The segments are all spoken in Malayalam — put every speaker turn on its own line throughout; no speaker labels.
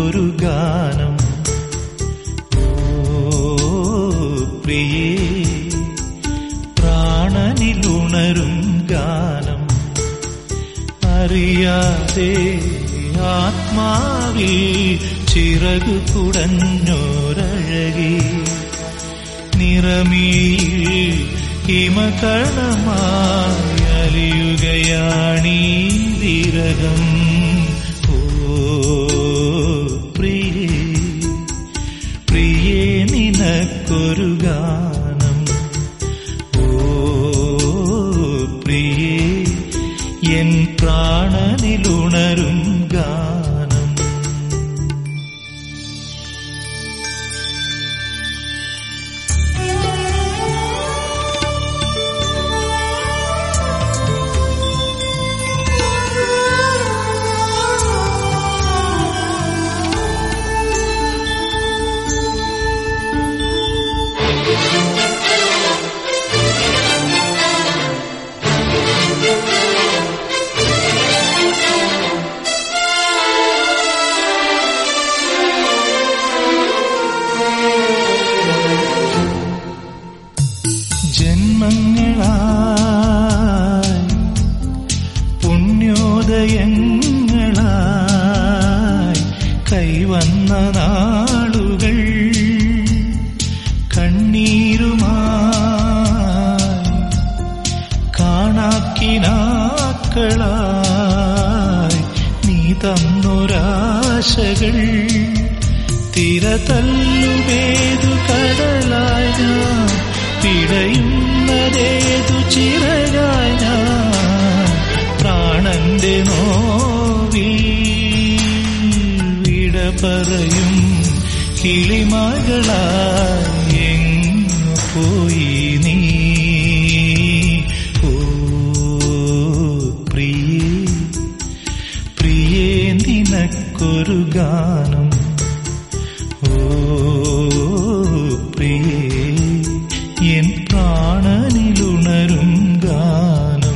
നിനക്കൊരു ഗാനം ഓ പ്രിയേ പ്രാണനിലുണരും ഗാനം അറിയാതെ ആത്മാവിൽ ചിറകു കുടഞ്ഞോരഴകി നിറമീയിൽ ഹിമകണമായി അലിയുകയാണീ വിരഹം ഓ പ്രിയേ പ്രിയേ നിനക്കൊരു ഗാനം ഓ പ്രിയേ എൻ പ്രാണനിലുണരും ഗാനം ജന്മങ്ങളായി പുണ്യോദയങ്ങളായി കൈവന്ന നാളുകൾ കണ്ണീരുമായി കാണാക്കിനാക്കളായി നീ തന്നൊരാശകൾ തിര തല്ലുമേതു കടലായി ഞാൻ പിടയുന്നതേതു ചിറകായി ഞാൻ പ്രാണന്റെ നോവിൽ വിട പറയും കിളിമകളായി എങ്ങു പോയി നീ ഓ പ്രിയേ പ്രിയേ നിനക്കൊരു ഗാനം ഓ പ്രിയേ എൻ പ്രാണനിലുണരും ഗാനം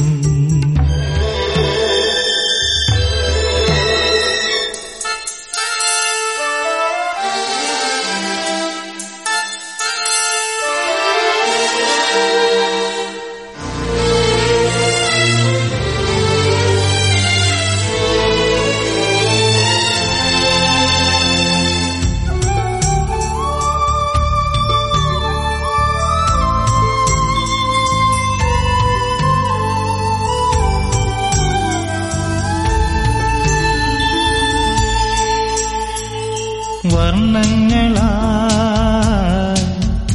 വർണ്ണങ്ങളായി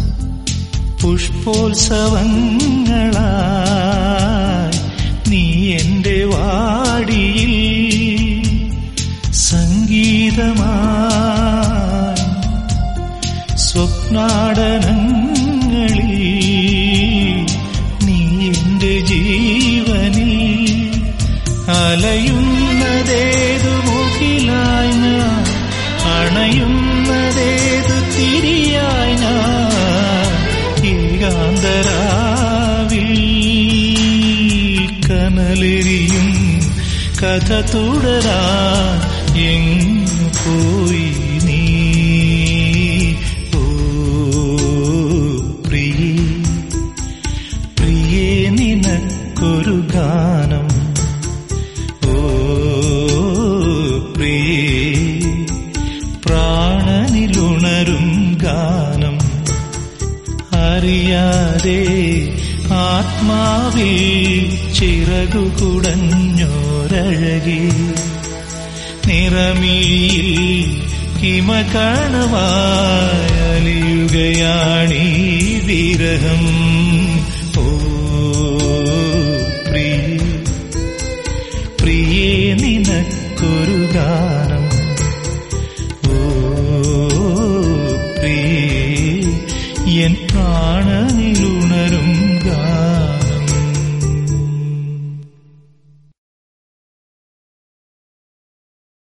പുഷ്പോത്സവങ്ങളായി നീ എന്റെ വാടിയിൽ സംഗീതമായി സ്വപ്നാടനങ്ങളിൽ നീ എന്റെ ജീവനിൽ അലയുന്നതേതു മുകിലായി ഞാൻ അണയുന്നതേതു തിരിയായി ഞാൻ ഏകാന്തരാവിൽ കനലെരിയും കഥ തുടരാ എങ്ങു പോയി നീ ഓ പ്രിയേ പ്രിയേ നിനക്കൊരു ഗാനം ഓ പ്രിയേ പ്രാണനിലുണരും ഗാനം അറിയാതെ ആത്മാവിൽ ചിറകു കുടഞ്ഞോരഴകി നിറമിയിൽ ഹിമകണമായി അലിയുകയാണീ വിരഹം ഓ പ്രിയ പ്രിയേ നിനക്കൊരു ഗാനം ഓ പ്രിയേ എൻ പ്രാണനിലുണരും ഗാനം